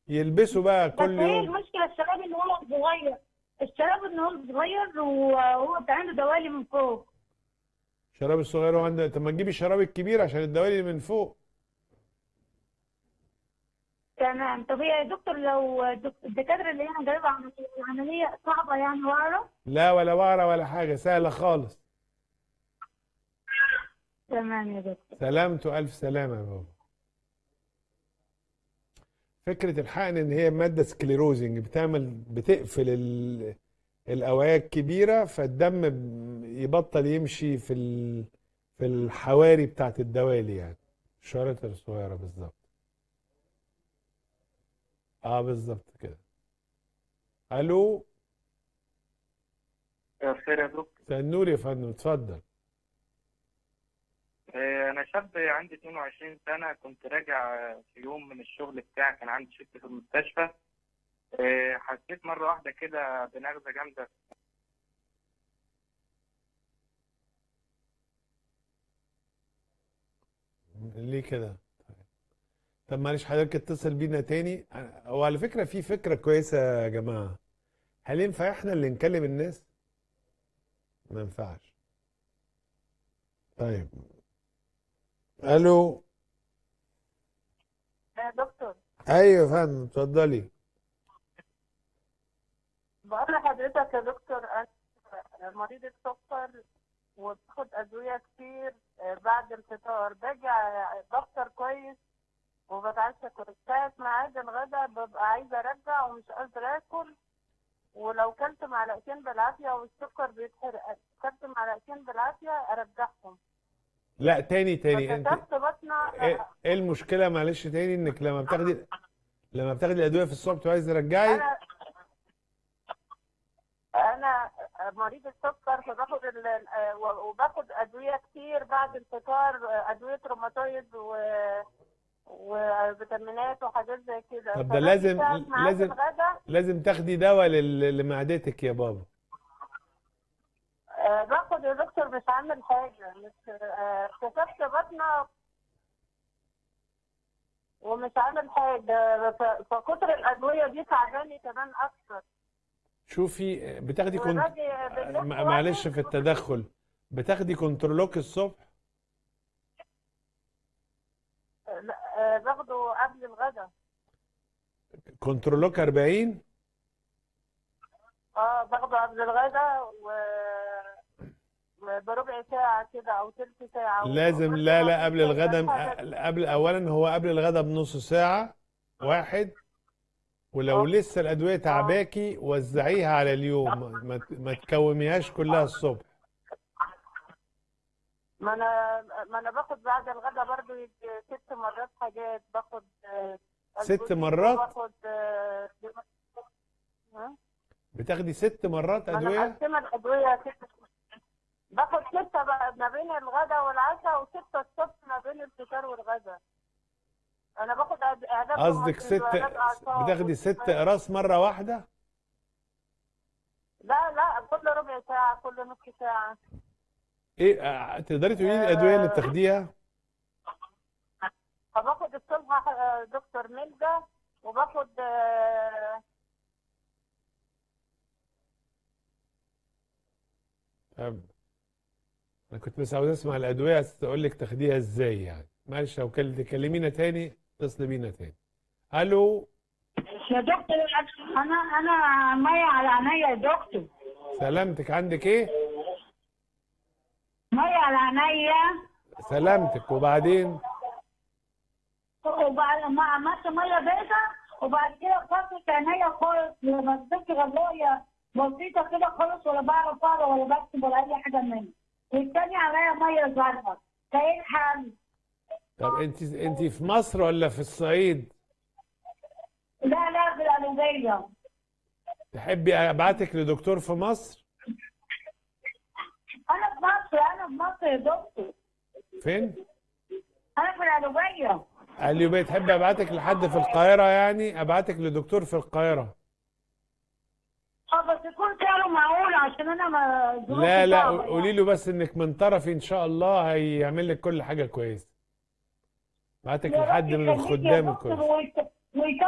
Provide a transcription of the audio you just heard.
يلبسوا بقى بس كل هي يوم المشكلة الشراب ان هو صغير الشراب ان هو صغير وهو عنده دوالي من فوق الشراب الصغير وعنده طب ما تجيبي الشراب الكبير عشان الدوالي اللي من فوق تمام طب هي يا دكتور لو دك- الدكاترة اللي هنا جايبة عملية العملية صعبة يعني واعرف لا ولا وعرة ولا حاجة سهلة خالص تمام يا دكتور سلامته ألف سلامة يا بابا فكرة الحقن إن هي مادة سكليروزنج بتعمل بتقفل ال... الأوعية الكبيرة فالدم ب- يبطل يمشي في ال... في الحواري بتاعت الدوالي يعني الشرايط الصغيرة بالظبط اه بالظبط كده الو خير يا دكتور تنور يا فندم اتفضل آه، أنا شاب عندي 22 سنة كنت راجع في يوم من الشغل بتاعي كان عندي شفت في المستشفى آه، حسيت مرة واحدة كده بنغزة جامدة ليه كده طب معلش حضرتك اتصل بينا تاني أنا- هو على فكرة في فكرة كويسة يا جماعة هل ينفع احنا اللي نكلم الناس ما ينفعش طيب الو يا دكتور ايوه يا فندم اتفضلي بقول لحضرتك يا دكتور أنا مريضة سكر وباخد أدوية كتير آه، بعد الفطار باجي ع- بفطر كويس وبتعشى كويس ساعة ميعاد الغدا ببقى عايزة أرجع ومش قادرة آكل ولو كلت معلقتين بالعافية والسكر بيتحرق كلت معلقتين بالعافية أرجعهم لا تاني تاني انت فكتبت بطنة ايه إيه المشكلة معلش تاني انك لما بتاخدي لما بتاخدي الادوية في الصبح وعايز ترجعي أنا أنا مريض السكر فباخد ال- ال- وباخد أدوية كتير بعد الفطار أدوية روماتويد و وفيتامينات وحاجات زي كده طب ده فباجي لازم- ساعة ميعاد لازم- الغدا لازم تاخدي دواء لل- لمعدتك يا بابا آه، باخد يا دكتور مش عامل حاجة مش آه، كشفت بطنة ومش عامل حاجة ف- فكتر الأدوية دي تعباني كمان أكتر شوفي بتاخدي كنت وباجي بالليل م- معلش شوية. في التدخل بتاخدي كنترولوك الصبح لا، آه، باخده قبل الغدا كنترولوك 40 اه باخده قبل الغدا و بربع ساعة كده أو تلت ساعة لازم وبرضه لا ما لا فيش قبل الغدا حاجة. قبل اولا هو قبل الغدا بنص ساعة واحد ولو آه. لسه الادوية تعباكي وزعيها على اليوم ما- ما ما تكوميهاش كلها الصبح ما أنا ما أنا باخد بعد الغدا برضه يجي ست مرات حاجات باخد آه، ست أسبوتين مرات؟ وباخد آه، ها؟ بتاخدي ست مرات ما أنا ادوية مقسمة الأدوية ست باخد ستة بقى ما بين الغدا والعشاء وستة الصبح ما بين الفطار والغدا أنا باخد أد- علاج قصدك روماتيزم ست وعلاج أعصاب بتاخدي ست وكده. اقراص مرة واحدة لا لا كل ربع ساعة كل نص ساعة ايه آه، تقدري تقولي لي الادوية اللي بتاخديها فباخد الصبح آه، دكتور ملجا وباخد آه، طب انا كنت بس عاوز اسمع الادويه عايز اقول لك تاخديها ازاي يعني معلش لو كل- تكلمينا تاني اتصلي بينا تاني الو يا دكتور أنا أنا مية على عينيا يا دكتور سلامتك عندك ايه مية على عينيا سلامتك وبعدين وبعد ما عملت مية بيضة وبعد كده خفت عينيا خالص ما بصيتش غلاية بسيطة كده خالص ولا بعرف أقرا ولا بكتب ولا أي حاجة منها والتاني عليا مية زرقاء فإيه الحل؟ طب انت انت في مصر ولا في الصعيد لا لا في القلبية تحبي ابعتك لدكتور في مصر أنا في مصر أنا في مصر يا دكتور فين أنا في القلبية قال لي يبقى تحبي ابعتك لحد في القاهره يعني ابعتك لدكتور في القاهره اه بس يكون سعره معقول عشان أنا ما ظروفي لا لا صعبة قولي يعني. له بس انك من طرفي ان شاء الله هيعمل لك كل حاجه كويسه بعتك يا رب لحد من يخليك يا الخدام دكتور الكويس ويت- ويت-